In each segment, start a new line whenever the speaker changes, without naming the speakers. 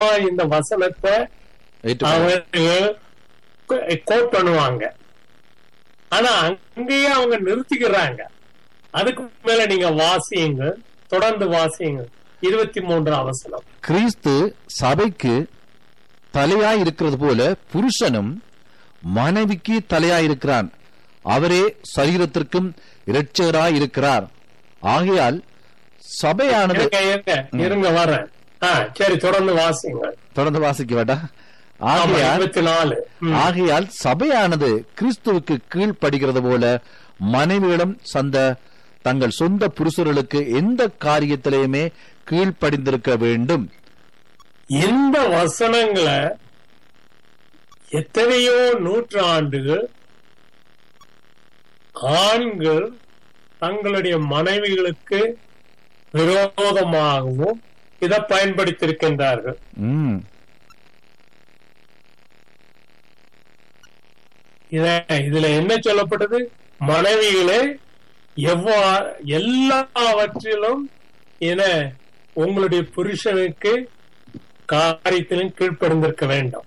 இந்த வசனத்தை
ஏற்றுக்கொள்ள
அவர்கள் கோட் பண்ணுவாங்க ஆனா அங்கேயே அவங்க நிறுத்திக்கிறாங்க அதுக்கு மேல நீங்க வாசியுங்க தொடர்ந்து வாசியுங்க இருபத்தி மூன்றாம் வசனம்
கிறிஸ்து சபைக்கு தலையாய் இருக்கிறது போல புருஷனும் மனைவிக்கு தலையாய் இருக்கிறான் அவரே சரீரத்திற்கும் இரட்சகராய் இருக்கிறார் ஆகையால் சபையானது
இருங்க இருங்க இருங்க வரேன் ஆ, சரி தொடர்ந்து வாசிங்க
தொடர்ந்து வாசிக்க வேண்டாம்
ஆமா,
ஆகையால்
இருபத்தி நாலு ம்.
ஆகையால் சபையானது கிறிஸ்துவுக்கு கீழ்ப்படுகிறது போல மனைவிகளும் சந்த தங்கள் சொந்த புருஷர்களுக்கு எந்த காரியத்திலேயுமே கீழ்ப்படிந்திருக்க வேண்டும்
இந்த வசனங்களை எத்தனையோ நூற்றாண்டுகள் ஆண்கள் தங்களுடைய மனைவிகளுக்கு விரோதமாகவும் இதை பயன்படுத்தியிருக்கின்றார்கள்
ம்,
இத இதுல என்ன சொல்லப்பட்டது மனைவிகளே எவ்வா எல்லாவற்றிலும் என உங்களுடைய புருஷனுக்கு காரியத்திலும் கீழ்ப்படிந்திருக்க வேண்டும்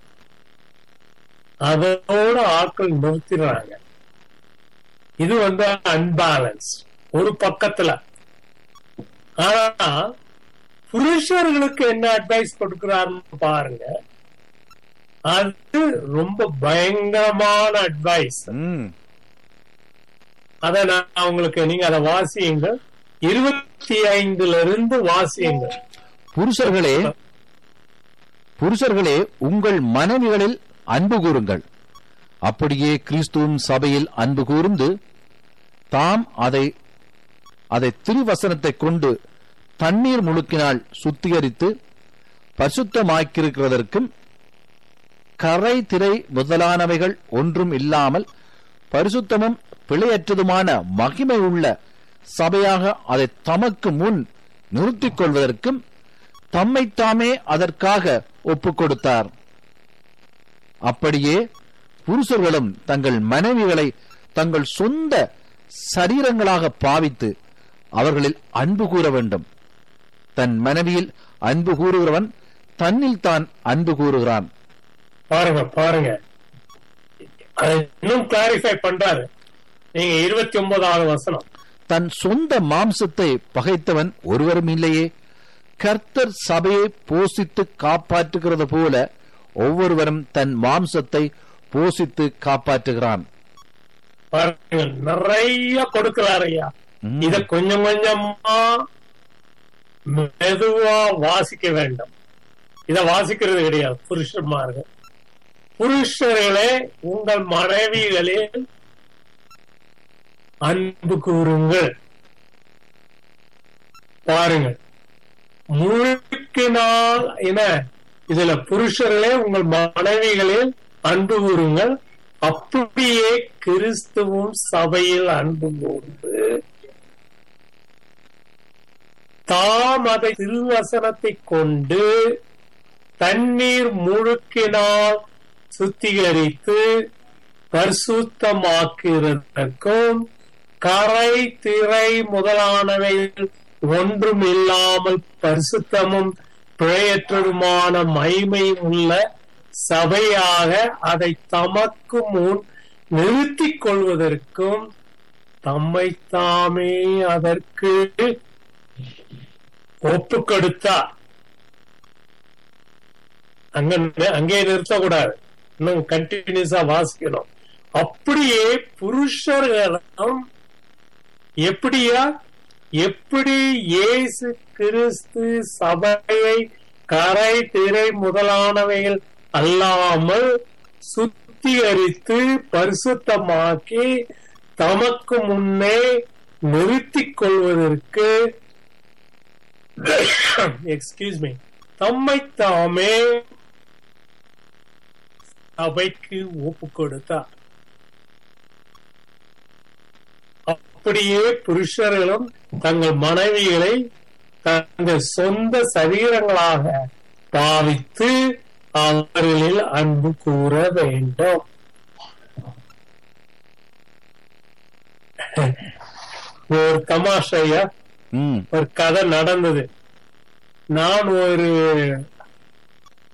அதோட ஆட்கள் நிறுத்திடுறாங்க இது வந்து அன்பேலன்ஸ் ஒரு பக்கத்துல ஆனா புருஷர்களுக்கு என்ன அட்வைஸ் கொடுக்கிறாருன்னு பாருங்க அது ரொம்ப பயங்கரமான அட்வைஸ்
ம்.
அத நான் உங்களுக்கு நீங்க அதை வாசியுங்க இருபத்தி ஐந்துல இருந்து வாசியுங்க
புருஷர்களே புருஷர்களே உங்கள் மனைவிகளில் அன்பு கூறுங்கள் அப்படியே கிறிஸ்துவும் சபையில் அன்பு கூர்ந்து தாம் அதை அதை திருவசனத்தை கொண்டு தண்ணீர் முழுக்கினால் சுத்திகரித்து பரிசுத்தமாக்கியிருக்கிறதற்கும் கரை திரை முதலானவைகள் ஒன்றும் இல்லாமல் பரிசுத்தமும் பிழையற்றதுமான மகிமை உள்ள சபையாக அதை தமக்கு முன் நிறுத்திக் கொள்வதற்கும் தம்மைத்தாமே அதற்காக ஒப்புக் கொடுத்தார் அப்படியே புருஷர்களும் தங்கள் மனைவிகளை தங்கள் சொந்த சரீரங்களாக பாவித்து அவர்களில் அன்பு கூற வேண்டும் தன் மனைவியில் அன்பு கூறுகிறவன் தன்னில் தான் அன்பு கூறுகிறான்
பாருங்க பாருங்க அதை இன்னும் கிளாரிஃபை பண்றாரு நீங்க இருபத்தி ஒன்பதாவது வசனம்
தன் சொந்த மாம்சத்தை பகைத்தவன் ஒருவரும் இல்லையே கர்த்தர் சபையை போஷித்து காப்பாற்றுகிறது போல ஒவ்வொருவரும் தன் மாம்சத்தை போஷித்து காப்பாற்றுகிறான்
பாருங்க நிறைய கொடுக்கிறாரு ஐயா
ம்.
இத கொஞ்சம் கொஞ்சமா மெதுவா வாசிக்க வேண்டும் இத வாசிக்கிறது கிடையாது புருஷன்மார்கள் புருஷர்களே உங்கள் மனைவிகளில் அன்பு கூறுங்கள் பாருங்கள் முழுக்கினால் என இதுல புருஷர்களே உங்கள் மனைவிகளில் அன்பு கூறுங்கள் அப்படியே கிறிஸ்துவும் சபையில் அன்பு கூர்ந்து தாம் அதை திருவசனத்தை கொண்டு தண்ணீர் முழுக்கினால் சுத்திகரித்து பரிசுத்தமாக்குவதற்கும் கரை திரை முதலானவை ஒன்றும் இல்லாமல் பரிசுத்தமும் பிழையற்றதுமான மகிமையும் உள்ள சபையாக அதை தமக்கு முன் நிறுத்திக் கொள்வதற்கும் தம்மை தாமே அதற்கு ஒப்பு கொடுத்தார் அங்க அங்கே நிறுத்தக்கூடாது இன்னும் கண்டினியூஸா வாசிக்கணும் அப்படியே புருஷர்களும் எப்படியா எப்படி இயேசு கிறிஸ்து சபையை கரை திரை முதலானவைகள் அல்லாமல் சுத்திகரித்து பரிசுத்தமாக்கி தமக்கு முன்னே நிறுத்திக் கொள்வதற்கு எக்ஸ்கியூஸ் மீ தம்மை தாமே சபைக்கு ஒப்பு கொடுத்தார் அப்படியே புருஷர்களும் தங்கள் மனைவிகளை தங்கள் சொந்த சரீரங்களாக பாவித்து அவர்களில் அன்பு கூற வேண்டும் ஒரு தமாஷையா
ம்
ஒரு கதை நடந்தது நான் ஒரு